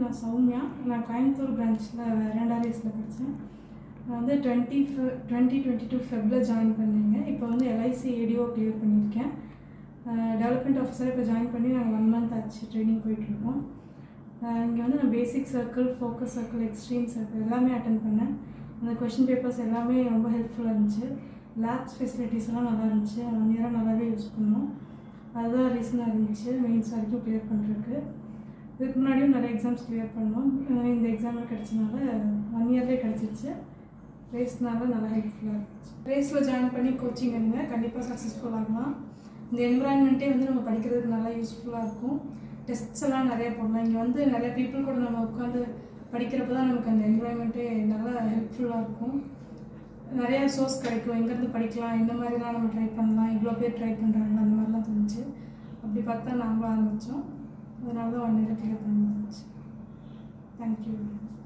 நான் சௌமியா நான் கோயம்புத்தூர் பிரான்ச்சில் ரெண்டாவது வயசில் படித்தேன் நான் வந்து டுவெண்ட்டி டுவெண்ட்டி டுவெண்ட்டி டூ ஃபெப்பில் ஜாயின் பண்ணேங்க இப்போ வந்து எல்ஐசி ஏடிஓ கிளியர் பண்ணியிருக்கேன் டெவலப்மெண்ட் ஆஃபீஸர் இப்போ ஜாயின் பண்ணி நாங்கள் ஒன் மந்த் ஆச்சு ட்ரைனிங் போயிட்டுருக்கோம் இங்கே வந்து நான் basic circle focus circle extreme circle எல்லாமே அட்டன் பண்ணேன் அந்த கொஷின் பேப்பர்ஸ் எல்லாமே ரொம்ப ஹெல்ப்ஃபுல்லாக இருந்துச்சு லேப்ஸ் ஃபெசிலிட்டிஸ் எல்லாம் நல்லா இருந்துச்சு ஒன் இயராக நல்லாவே யூஸ் பண்ணோம் அதுதான் ரீசனாக இருந்துச்சு மெயின்ஸ் வரைக்கும் கிளியர் பண்ணுறதுக்கு இதுக்கு முன்னாடியும் நிறைய எக்ஸாம்ஸ் கிளியர் பண்ணோம் அஹ் இந்த எக்ஸாமில் கிடச்சனால ஒன் இயர்லேயே கிடச்சிருச்சு ரேஸ்னால நல்லா ஹெல்ப்ஃபுல்லாக இருந்துச்சு ரேஸில் ஜாயின் பண்ணி கோச்சிங் எடுங்க கண்டிப்பாக சக்ஸஸ்ஃபுல் ஆகலாம் இந்த என்விரான்மெண்ட்டே வந்து நம்ம படிக்கிறதுக்கு நல்லா யூஸ்ஃபுல்லாக இருக்கும் டெஸ்ட்ஸ் எல்லாம் நிறைய போடலாம் இங்கே வந்து நிறைய பீப்புள் கூட நம்ம உட்காந்து படிக்கிறப்ப தான் நமக்கு அந்த என்விரான்மெண்ட்டே நல்லா ஹெல்ப்ஃபுல்லாக இருக்கும் நிறைய சோர்ஸ் கிடைக்கும் எங்கேருந்து படிக்கலாம் எந்த மாதிரிலாம் நம்ம ட்ரை பண்ணலாம் இவ்வளோ பேர் ட்ரை பண்ணுறாங்க அந்த மாதிரிலாம் தோணுச்சு அப்படி பார்த்தா நாங்களும் ஆரம்பித்தோம் அதனால தான் ஒன் இயர் கிளியர் பண்ணி வந்துச்சு தேங்க்யூ